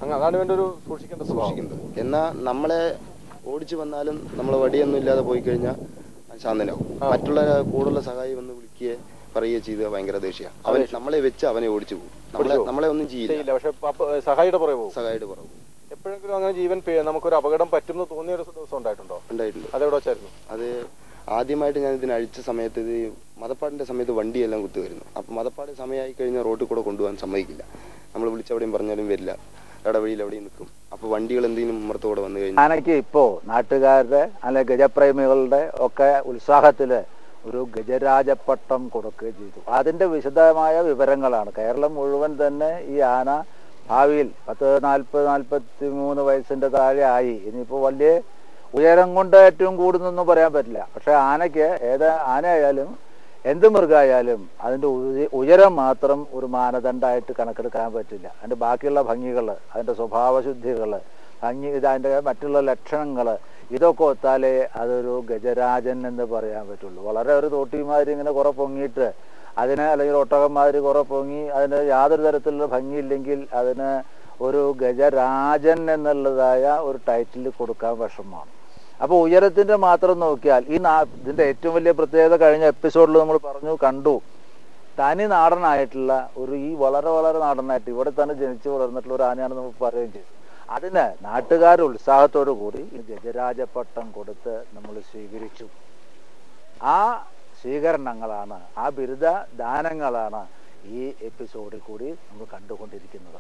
അങ്ങ് അതാണ് ഇവന്റെ ഒരു സൂക്ഷിക്കേണ്ട സ്വഭാവം സൂക്ഷിക്കുന്നത് എന്നാൽ നമ്മളെ ഓടിച്ചു വന്നാലും നമ്മളെ വടിയൊന്നും ഇല്ലാതെ പോയി കഴിഞ്ഞാൽ ശാന്തനാവും മറ്റുള്ള കൂടുള്ള സഹായി വന്ന് വിളിക്കുകയോ പറയുകയോ ചെയ്ത് ഭയങ്കര ദേഷ്യമാണ് അവൻ നമ്മളെ വെച്ച് അവനെ ഓടിച്ചു പോകും നമ്മളെ ഓടിച്ചു നമ്മളെ ഒന്നും ചെയ്യില്ല ചെയ്യില്ല പക്ഷെ പപ്പ- സഹായിയുടെ പുറകെ പോകും സഹായിട്ട് പുറകു എപ്പോഴെങ്കിലും അങ്ങനെ ജീവൻ പേ- നമുക്കൊരു അപകടം പറ്റുമെന്ന് തോന്നിയ ഒരു ദിവസം ഉണ്ടായിട്ടുണ്ടോ ഉണ്ടായിട്ടുണ്ട് അതെവിടെ വെച്ചായിരുന്നു അത് ആദ്യമായിട്ട് ഞാൻ ഇതിന് അഴിച്ച സമയത്ത് ഇത് മതപ്പാടിന്റെ സമയത്ത് വണ്ടിയെല്ലാം കുത്തി വരുന്നു അപ്പൊ മതപ്പാട് സമയമായി കഴിഞ്ഞാൽ റോഡിൽ കൂടെ കൊണ്ടുപോകാൻ സമ്മതിക്കില്ല നമ്മൾ വിളിച്ചവിടെയും പറഞ്ഞാലും വരില്ല ഇടവഴിയിൽ എവിടെയും നിൽക്കും അപ്പൊ വണ്ടികൾ എന്തെങ്കിലും ഉമ്മറത്തോടെ വന്നു കഴിഞ്ഞാൽ ആനയ്ക്ക് ഇപ്പോൾ നാട്ടുകാരുടെ അല്ലെ ഗജപ്രേമികളുടെ ഒക്കെ ഉത്സാഹത്തില് ഒരു ഗജരാജപ്പട്ടം കൊടുക്കുകയും ചെയ്തു അതിന്റെ വിശദമായ വിവരങ്ങളാണ് കേരളം മുഴുവൻ തന്നെ ഈ ആന ഭാവിയിൽ പത്ത് നാൽപ്പത് നാൽപ്പത്തി മൂന്ന് വയസ്സിന്റെ താഴെ ആയി ഇനിയിപ്പോൾ വലിയ ഉയരം കൊണ്ട് ഏറ്റവും കൂടുന്നൊന്നും പറയാൻ പറ്റില്ല പക്ഷെ ആനയ്ക്ക് ഏത് ആനയായാലും എന്ത് മൃഗമായാലും അതിന്റെ ഉയ- ഉയരം മാത്രം ഒരു മാനദണ്ഡമായിട്ട് കണക്കെടുക്കാൻ പറ്റില്ല അതിന്റെ ബാക്കിയുള്ള ഭംഗികൾ അതിന്റെ സ്വഭാവശുദ്ധികൾ ഭംഗി ഇത് അതിന്റെ മറ്റുള്ള ലക്ഷണങ്ങൾ ഇതൊക്കെ ഒത്താലേ അതൊരു ഗജരാജൻ എന്ന് പറയാൻ പറ്റുള്ളൂ വളരെ ഒരു തോട്ടിമാതിരി ഇങ്ങനെ കുറെ പൊങ്ങിയിട്ട് അതിന് അല്ലെങ്കിൽ ഒട്ടകന്മാതിരി കുറെ പൊങ്ങി അതിന് യാതൊരു തരത്തിലുള്ള ഭംഗിയില്ലെങ്കിൽ അതിന് ഒരു ഗജരാജൻ എന്നുള്ളതായ ഒരു ടൈറ്റിൽ കൊടുക്കാൻ വിഷമമാണ് അപ്പോൾ ഉയരത്തിന്റെ മാത്രം നോക്കിയാൽ ഈ നാ ഇതിന്റെ ഏറ്റവും വലിയ പ്രത്യേകത കഴിഞ്ഞ എപ്പിസോഡിൽ നമ്മൾ പറഞ്ഞു കണ്ടു തനി നാടനായിട്ടുള്ള ഒരു ഈ വളരെ വളരെ നാടനായിട്ട് ഇവിടെ തന്നെ ജനിച്ചു വളർന്നിട്ടുള്ള ഒരു ആനയാണ് നമ്മൾ പറയുകയും ചെയ്തു അതിന് നാട്ടുകാർ ഉത്സാഹത്തോടു കൂടി ഈ ഗജരാജപട്ടം കൊടുത്ത് നമ്മൾ സ്വീകരിച്ചു ആ സ്വീകരണങ്ങളാണ് ആ ബിരുദ ദാനങ്ങളാണ് ഈ എപ്പിസോഡിൽ കൂടി നമ്മൾ കണ്ടുകൊണ്ടിരിക്കുന്നത്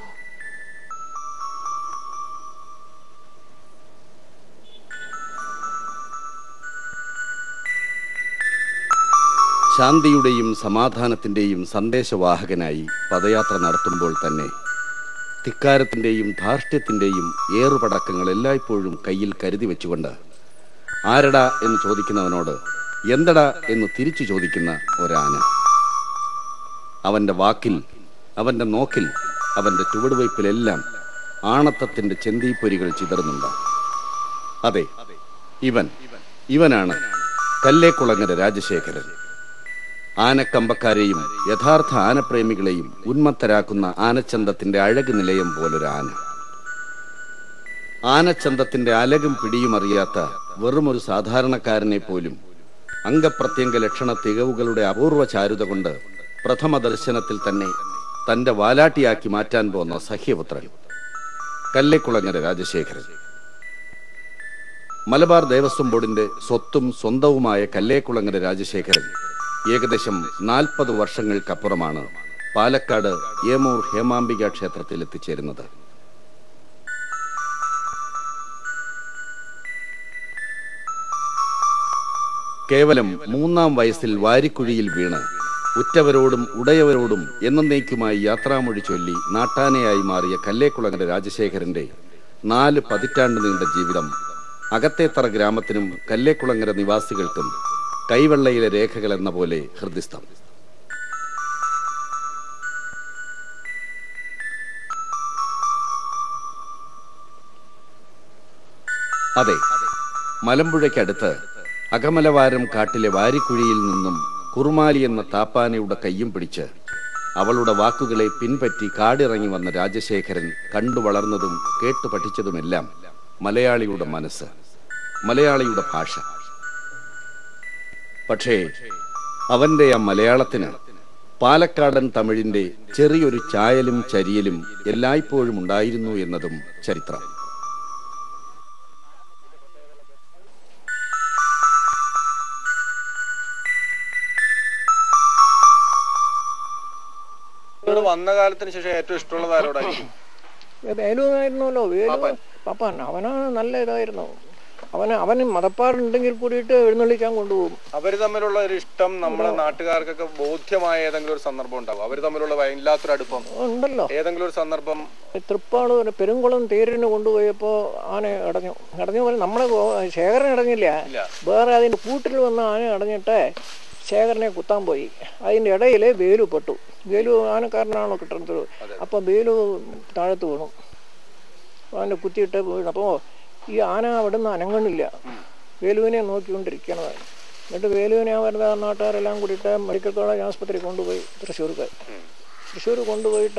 ശാന്തിയുടെയും സമാധാനത്തിന്റെയും സന്ദേശവാഹകനായി പദയാത്ര നടത്തുമ്പോൾ തന്നെ ധിക്കാരത്തിന്റെയും ധാർഷ്ട്യത്തിന്റെയും ഏറുപടക്കങ്ങൾ എല്ലായ്പ്പോഴും കയ്യിൽ കരുതി വെച്ചുകൊണ്ട് ആരടാ എന്ന് ചോദിക്കുന്നവനോട് എന്തടാ എന്ന് തിരിച്ചു ചോദിക്കുന്ന ഒരാന അവന്റെ വാക്കിൽ അവന്റെ നോക്കിൽ അവന്റെ ചുവടുവയ്പിലെല്ലാം ആണത്തത്തിന്റെ ചെന്തീപ്പൊരികൾ ചിതറുന്നുണ്ട് അതെ ഇവൻ ഇവനാണ് കല്ലേക്കുളങ്ങര രാജശേഖരൻ ആനക്കമ്പക്കാരെയും യഥാർത്ഥ ആനപ്രേമികളെയും ഉന്മത്തരാക്കുന്ന ആനച്ചന്തത്തിന്റെ അഴക് നിലയം പോലൊരു ആന ആനച്ചന്തത്തിന്റെ അലകും പിടിയും അറിയാത്ത വെറുമൊരു സാധാരണക്കാരനെ പോലും അംഗപ്രത്യംഗ ലക്ഷണ തികവുകളുടെ അപൂർവ ചാരുത കൊണ്ട് പ്രഥമ ദർശനത്തിൽ തന്നെ തന്റെ വാലാട്ടിയാക്കി മാറ്റാൻ പോന്ന സഹ്യപുത്രൻ കല്ലേക്കുളങ്ങര രാജശേഖരൻ മലബാർ ദേവസ്വം ബോർഡിന്റെ സ്വത്തും സ്വന്തവുമായ കല്ലേക്കുളങ്ങര രാജശേഖരൻ ഏകദേശം നാൽപ്പത് വർഷങ്ങൾക്കപ്പുറമാണ് പാലക്കാട് ഏമൂർ ഹേമാംബിക ക്ഷേത്രത്തിൽ എത്തിച്ചേരുന്നത് കേവലം മൂന്നാം വയസ്സിൽ വാരിക്കുഴിയിൽ വീണ് ഉറ്റവരോടും ഉടയവരോടും എന്നേക്കുമായി യാത്രാമൊഴി ചൊല്ലി നാട്ടാനയായി മാറിയ കല്ലേക്കുളങ്ങര രാജശേഖരന്റെ നാല് പതിറ്റാണ്ട് നീണ്ട ജീവിതം അകത്തേത്തറ ഗ്രാമത്തിനും കല്ലേക്കുളങ്ങര നിവാസികൾക്കും കൈവെള്ളയിലെ രേഖകൾ എന്ന പോലെ ഹൃദിസ്ഥം അതെ മലമ്പുഴയ്ക്കടുത്ത് അകമലവാരം കാട്ടിലെ വാരിക്കുഴിയിൽ നിന്നും കുറുമാലി എന്ന താപ്പാനയുടെ കയ്യും പിടിച്ച് അവളുടെ വാക്കുകളെ പിൻപറ്റി കാടിറങ്ങി വന്ന രാജശേഖരൻ കണ്ടു വളർന്നതും കേട്ടു പഠിച്ചതുമെല്ലാം മലയാളിയുടെ മനസ്സ് മലയാളിയുടെ ഭാഷ പക്ഷേ അവന്റെ ആ മലയാളത്തിന് പാലക്കാടൻ തമിഴിന്റെ ചെറിയൊരു ചായലും ചരിയലും എല്ലായ്പ്പോഴും ഉണ്ടായിരുന്നു എന്നതും ചരിത്രം നിങ്ങള് വന്ന കാലത്തിന് ശേഷം ഏറ്റവും ഇഷ്ടമുള്ളത് ആരോടായിരിക്കും വേലുവായിരുന്നല്ലോ വേലു പാപ്പൻ. പാപ്പാൻ അവനാണ് നല്ല ഇതായിരുന്നു അവന് അവന് മതപ്പാടുണ്ടെങ്കിൽ കൂടിയിട്ട് എഴുന്നള്ളിക്കാൻ കൊണ്ടുപോകും അവര് തമ്മിലുള്ള ഒരു ഇഷ്ടം നമ്മുടെ നാട്ടുകാർക്കൊക്കെ ബോധ്യമായ ഏതെങ്കിലും ഒരു സന്ദർഭം ഉണ്ടാവും അവര് തമ്മിലുള്ള വല്ലാത്തൊരു അടുപ്പം ഉണ്ടല്ലോ ഏതെങ്കിലും ഒരു സന്ദർഭം തൃപ്പാട് ഒരു പെരുങ്കുളം തേരിന് കൊണ്ടുപോയപ്പോൾ ആന അടഞ്ഞു അടഞ്ഞു പോലെ നമ്മളെ ഗോ- ശേഖരൻ അടഞ്ഞില്ല ഇല്ല. വേറെ അതിൻ്റെ കൂട്ടിൽ വന്ന ആന അടഞ്ഞിട്ട് ശേഖരനെ കുത്താൻ പോയി അതിൻ്റെ ഇടയിൽ വേലു പെട്ടു വേലു ആനക്കാരനാണോ കിട്ടുന്നത് അപ്പോൾ വേലു താഴത്ത് വീണു അവൻ്റെ കുത്തിയിട്ട് വീണു അപ്പോൾ ഈ ആന അവിടെ നിന്ന് അനങ്ങണില്ല വേലുവിനെ നോക്കിക്കൊണ്ടിരിക്കണതാണ് എന്നിട്ട് വേലുവിനെ അവരുടെ നാട്ടുകാരെല്ലാം കൂടിയിട്ട് മെഡിക്കൽ കോളേജ് ആസ്പത്രി കൊണ്ടുപോയി തൃശ്ശൂർക്ക് തൃശ്ശൂർ കൊണ്ടുപോയിട്ട്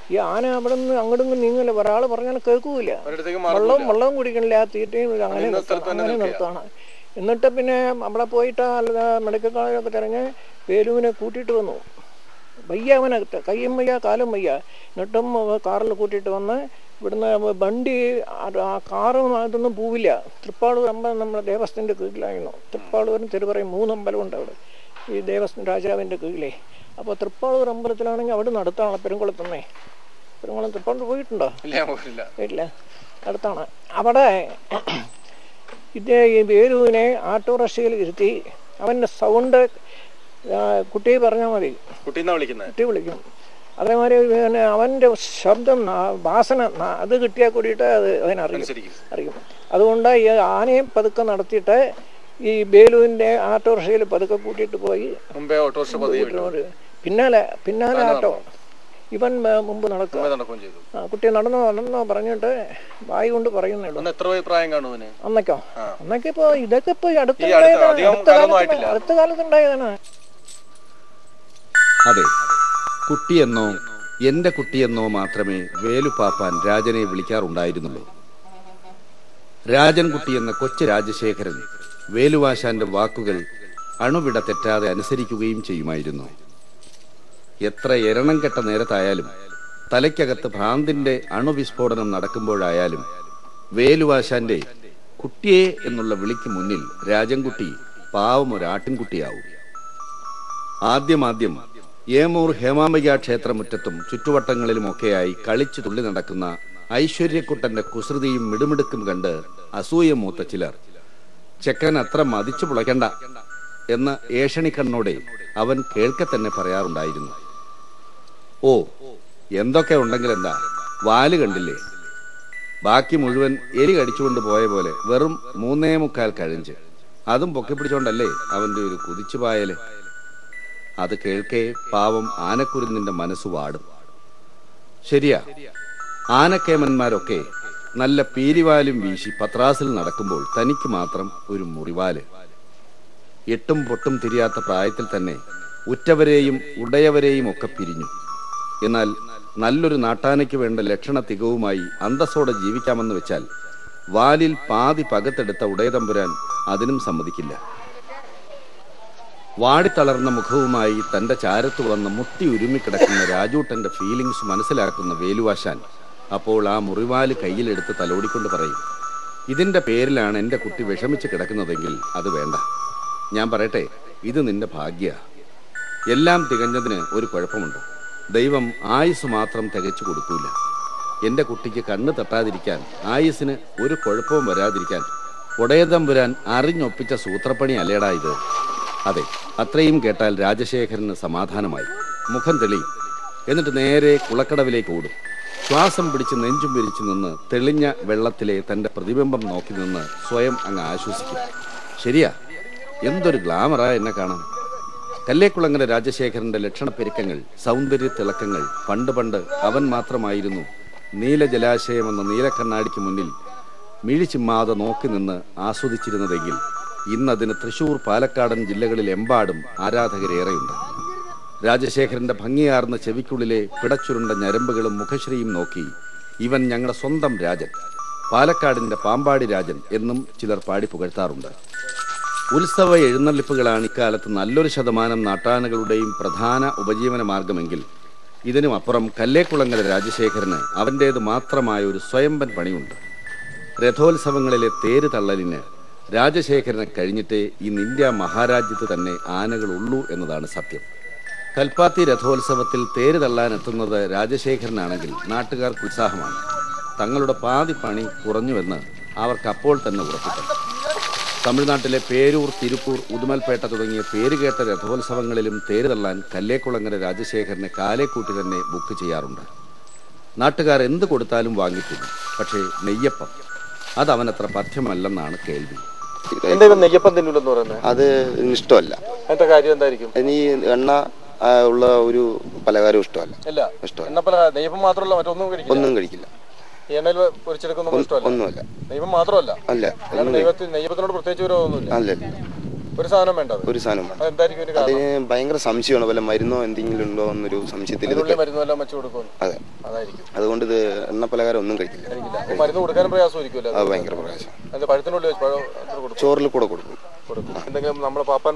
ഈ ആന അവിടെ നിന്ന് അങ്ങോട്ടും നീങ്ങില്ല ഒരാൾ പറഞ്ഞാൽ കേൾക്കൂല ഒരിടത്തേക്ക് വെള്ളം മാറുന്നില്ല വെള്ളം കുടിക്കണില്ല ആ തീറ്റയും ഇത് അങ്ങനെ നിന്ന നിർത്തണം സ്ഥലത്ത് തന്നെ അങ്ങനെ നിൽക്കുക. നിർത്താണ് എന്നിട്ട് പിന്നെ അവിടെ പോയിട്ട് അല്ല മെഡിക്കൽ കോളേജൊക്കെ തിരഞ്ഞ് വേലുവിനെ കൂട്ടിയിട്ട് വന്നു വയ്യ അവനെ കയ്യും വയ്യ കാലും വയ്യ എന്നിട്ടും കാറിൽ കൂട്ടിയിട്ട് വന്ന് ഇവിടുന്ന് വണ്ടി അത് ആ കാറും അതൊന്നും പോവില്ല തൃപ്പാളൂർ അമ്പലം നമ്മുടെ ദേവസ്ഥൻ്റെ കീഴിലായിരുന്നു തൃപ്പാളൂരും തിരുവറയും മൂന്ന് അമ്പലമുണ്ട് അവിടെ ഈ ദേവസ്ഥ രാജാവിൻ്റെ കീഴിലേ അപ്പോൾ തൃപ്പാളൂർ അമ്പലത്തിലാണെങ്കിൽ അവിടെ അടുത്താണ് പെരുങ്കുളത്തുനിന്നേ പെരുങ്കുളം തൃപ്പാളൂർ പോയിട്ടുണ്ടോ ഇല്ല ഞാൻ പോയില്ല ഇല്ല അടുത്താണ് അവിടെ ഇത് ഈ വേലുവിനെ ഓട്ടോറിക്ഷയിൽ ഇരുത്തി അവൻ്റെ സൗണ്ട് കുട്ടിയെ പറഞ്ഞാൽ മതി കുട്ടീന്നാ വിളിക്കുന്നത് കുട്ടി വിളിക്കും അതേമാതിരി പിന്നെ അവൻ്റെ ശബ്ദം നാ- വാസന നാ- അത് കിട്ടിയാൽ കൂടിയിട്ട് അത് അതിനറിയും അനുസരിക്കും അറിയും അതുകൊണ്ട് ഈ ആനയെ പതുക്കെ നടത്തിയിട്ട് ഈ ബേലുവിൻ്റെ ഓട്ടോറിക്ഷയിൽ പതുക്കെ കൂട്ടിയിട്ട് പോയി മുമ്പേ ഓട്ടോറിക്ഷ പതിയെ വിട്ടു ഒരു പിന്നാലെ പിന്നാലെ ആട്ടോ ഇവൻ മ- മുമ്പ് നടക്കുക മുമ്പേ നടക്കുകയും ചെയ്തു ആ, കുട്ടി നടന്നോ നടന്നോ പറഞ്ഞിട്ട് വായി കൊണ്ട് പറയുന്നേ ഉള്ളൂ അന്ന് എത്ര വയ- പ്രായം കാണും അവന് അന്നൊക്കെ ആ. അന്നൊക്കെ ഇപ്പൊ ഇതൊക്കെ ഇപ്പൊ ഈ അടുത്ത ഈ അടുത്ത- ഉണ്ടായതാണ്. അധികം അടുത്ത കാലമൊന്നും കാലത്ത് ആയിട്ടില്ല. അടുത്ത കാലത്തുണ്ടായതാണ് അതെ കുട്ടിയെന്നോ എന്റെ കുട്ടിയെന്നോ മാത്രമേ വേലുപാപ്പാൻ രാജനെ വിളിക്കാറുണ്ടായിരുന്നുള്ളൂ രാജൻകുട്ടി എന്ന കൊച്ചു രാജശേഖരൻ വേലുവാശാന്റെ വാക്കുകൾ അണുവിട തെറ്റാതെ അനുസരിക്കുകയും ചെയ്യുമായിരുന്നു എത്ര എരണം കെട്ട നേരത്തായാലും തലയ്ക്കകത്ത് ഭ്രാന്തിന്റെ അണുവിസ്ഫോടനം നടക്കുമ്പോഴായാലും വേലുവാശാന്റെ കുട്ടിയെ എന്നുള്ള വിളിക്ക് മുന്നിൽ രാജൻകുട്ടി പാവം ഒരു ആട്ടിൻകുട്ടിയാവും ആദ്യമാദ്യം ഏമൂർ ഹേമാംബിക ക്ഷേത്രമുറ്റത്തും ചുറ്റുവട്ടങ്ങളിലുമൊക്കെയായി കളിച്ചു തുള്ളി നടക്കുന്ന ഐശ്വര്യക്കുട്ടന്റെ കുസൃതിയും മിടുമിടുക്കും കണ്ട് അസൂയ മൂത്ത ചിലർ ചെക്കൻ അത്ര മതിച്ചു പുളയ്ക്കണ്ട എന്ന ഏഷണിക്കണ്ണോടെ അവൻ കേൾക്കെ തന്നെ പറയാറുണ്ടായിരുന്നു ഓ എന്തൊക്കെ ഉണ്ടെങ്കിലെന്താ വാല് കണ്ടില്ലേ ബാക്കി മുഴുവൻ എലി കടിച്ചുകൊണ്ട് പോയ പോലെ വെറും മൂന്നേ മുക്കാൽ കഴിഞ്ഞ് അതും പൊക്കിപ്പിടിച്ചോണ്ടല്ലേ അവന്റെ ഒരു കുതിച്ചുപായല് അത് കേൾക്കെ പാവം ആനക്കുരുന്നിന്റെ മനസ്സ് വാടും ശരിയാ ആനക്കേമന്മാരൊക്കെ നല്ല പീരിവാലും വീശി പത്രാസിൽ നടക്കുമ്പോൾ തനിക്ക് മാത്രം ഒരു മുറിവാല് എട്ടും പൊട്ടും തിരിയാത്ത പ്രായത്തിൽ തന്നെ ഉറ്റവരെയും ഉടയവരെയും ഒക്കെ പിരിഞ്ഞു എന്നാൽ നല്ലൊരു നാട്ടാനയ്ക്ക് വേണ്ട ലക്ഷണ തികവുമായി അന്തസ്സോടെ ജീവിക്കാമെന്ന് വെച്ചാൽ വാലിൽ പാതി പകത്തെടുത്ത ഉടയതമ്പുരാൻ അതിനും സമ്മതിക്കില്ല വാടിത്തളർന്ന മുഖവുമായി തന്റെ ചാരത്ത് വന്ന് മുട്ടി ഉരുമിക്കിടക്കുന്ന രാജൂട്ടന്റെ ഫീലിങ്സ് മനസ്സിലാക്കുന്ന വേലുവാശാൻ അപ്പോൾ ആ മുറിവാല് കയ്യിലെടുത്ത് തലോടിക്കൊണ്ട് പറയും ഇതിന്റെ പേരിലാണ് എന്റെ കുട്ടി വിഷമിച്ച് കിടക്കുന്നതെങ്കിൽ അത് വേണ്ട ഞാൻ പറയട്ടെ ഇത് നിന്റെ ഭാഗ്യ എല്ലാം തികഞ്ഞതിന് ഒരു കുഴപ്പമുണ്ട് ദൈവം ആയുസ് മാത്രം തികച്ചു കൊടുക്കൂല എന്റെ കുട്ടിക്ക് കണ്ണ് തട്ടാതിരിക്കാൻ ആയുസിന് ഒരു കുഴപ്പവും വരാതിരിക്കാൻ ഉടയതമ്പുരാൻ അറിഞ്ഞൊപ്പിച്ച സൂത്രപ്പണി അല്ലേടാ ഇത് അതെ അത്രയും കേട്ടാൽ രാജശേഖരന് സമാധാനമായി മുഖം തെളിയും എന്നിട്ട് നേരെ കുളക്കടവിലേക്ക് ഓടും ശ്വാസം പിടിച്ച് നെഞ്ചും വിരിച്ചു നിന്ന് തെളിഞ്ഞ വെള്ളത്തിലെ തന്റെ പ്രതിബിംബം നോക്കി നിന്ന് സ്വയം അങ്ങ് ആശ്വസിക്കും ശരിയാ എന്തൊരു ഗ്ലാമറാ എന്നെ കാണാൻ കല്ലേക്കുളങ്ങര രാജശേഖരന്റെ ലക്ഷണപ്പെരുക്കങ്ങൾ സൗന്ദര്യ തിളക്കങ്ങൾ പണ്ട് പണ്ട് അവൻ മാത്രമായിരുന്നു നീലജലാശയം എന്ന നീലക്കണ്ണാടിക്ക് മുന്നിൽ മിഴിച്ചിമ്മാതെ നോക്കി നിന്ന് ആസ്വദിച്ചിരുന്നതെങ്കിൽ ഇന്നതിന് തൃശൂർ പാലക്കാടൻ ജില്ലകളിൽ എമ്പാടും ആരാധകരേറെയുണ്ട് രാജശേഖരന്റെ ഭംഗിയാർന്ന ചെവിക്കുള്ളിലെ പിടച്ചുരുണ്ട ഞരമ്പുകളും മുഖശ്രീയും നോക്കി ഇവൻ ഞങ്ങളുടെ സ്വന്തം രാജൻ പാലക്കാടിന്റെ പാമ്പാടി രാജൻ എന്നും ചിലർ പാടി പുകഴ്ത്താറുണ്ട് ഉത്സവ എഴുന്നള്ളിപ്പുകളാണ് ഇക്കാലത്ത് നല്ലൊരു ശതമാനം നാട്ടാനകളുടെയും പ്രധാന ഉപജീവന മാർഗമെങ്കിൽ ഇതിനും അപ്പുറം കല്ലേക്കുളങ്ങര രാജശേഖരന് അവൻ്റേത് മാത്രമായ ഒരു സ്വയംബൻ പണിയുണ്ട് രഥോത്സവങ്ങളിലെ തേര് തള്ളലിന് രാജശേഖരനെ കഴിഞ്ഞിട്ടേ ഇന്ന് ഇന്ത്യ മഹാരാജ്യത്ത് തന്നെ ആനകളുള്ളൂ എന്നതാണ് സത്യം കൽപ്പാത്തി രഥോത്സവത്തിൽ തേര് തള്ളാനെത്തുന്നത് രാജശേഖരനാണെങ്കിൽ നാട്ടുകാർക്ക് ഉത്സാഹമാണ് തങ്ങളുടെ പാതി പണി കുറഞ്ഞുവെന്ന് അവർക്ക് അപ്പോൾ തന്നെ ഉറപ്പിക്കും തമിഴ്നാട്ടിലെ പേരൂർ തിരുപ്പൂർ ഉദുമൽപേട്ട തുടങ്ങിയ പേരുകേട്ട രഥോത്സവങ്ങളിലും തേര് തള്ളാൻ കല്ലേക്കുളങ്ങര രാജശേഖരനെ കാലേക്കൂട്ടി തന്നെ ബുക്ക് ചെയ്യാറുണ്ട് നാട്ടുകാർ എന്ത് കൊടുത്താലും വാങ്ങിപ്പോകും പക്ഷേ നെയ്യപ്പം അത് അവനത്ര പഥ്യമല്ലെന്നാണ് കേൾവി എന്താ ഇവൻ നെയ്യപ്പം തിന്നൂലെന്ന് പറയുന്നത് അത് ഇഷ്ടമല്ല അതിന്റെ കാര്യം എന്തായിരിക്കും ഇനി എണ്ണ ആ, ഉള്ള ഒരു പലഹാരം ഇഷ്ടമല്ല ഇല്ല ഇഷ്ടമല്ല എണ്ണപ്പല നെയ്യപ്പം മാത്രമല്ല മറ്റൊന്നും കഴിക്കില്ല ഒന്നും കഴിക്കില്ല ഈ എണ്ണയിൽ പൊരിച്ചെടുക്കൊന്നും ഇഷ്ടമല്ല ഒന്നുമല്ല നെയ്യപ്പം മാത്രമല്ല അല്ല അല്ലാതെ നെയ്യത്തിൽ നെയ്യപ്പത്തിനോട് പ്രത്യേകിച്ച് വിരോധമൊന്നുമില്ല അല്ല ഒരു സാധനം വേണ്ടത് ഒരു സാധനം വേണം അതെന്തായിരിക്കും ഇതിന് കാരണം അതിന് ഭയങ്കര സംശയമാണ് വല്ല മരുന്നോ എന്തെങ്കിലും ഉണ്ടോ എന്നൊരു സംശയത്തിൽ ഇത് ഇതിനുള്ളിൽ മരുന്ന് വല്ലതും വെച്ച് കൊടുക്കുമെന്ന് അതെ അതായിരിക്കും അതുകൊണ്ട് ഇത് എണ്ണ പലഹാരം ഒന്നും കഴിക്കില്ല കഴിക്കില്ല അപ്പൊ മരുന്ന് കൊടുക്കാനും പ്രയാസമായിരിക്കുമല്ലോ അത് ഭയങ്കര പ്രകാശം അതിന്റെ പഴത്തിനുള്ളിൽ വെച്ച് പഴം അത്ര കൊടുക്കും ചോറിൽ കൂടെ കൊടുക്കും കൊടുക്കും എന്തെങ്കിലും നമ്മുടെ പാപ്പാൻ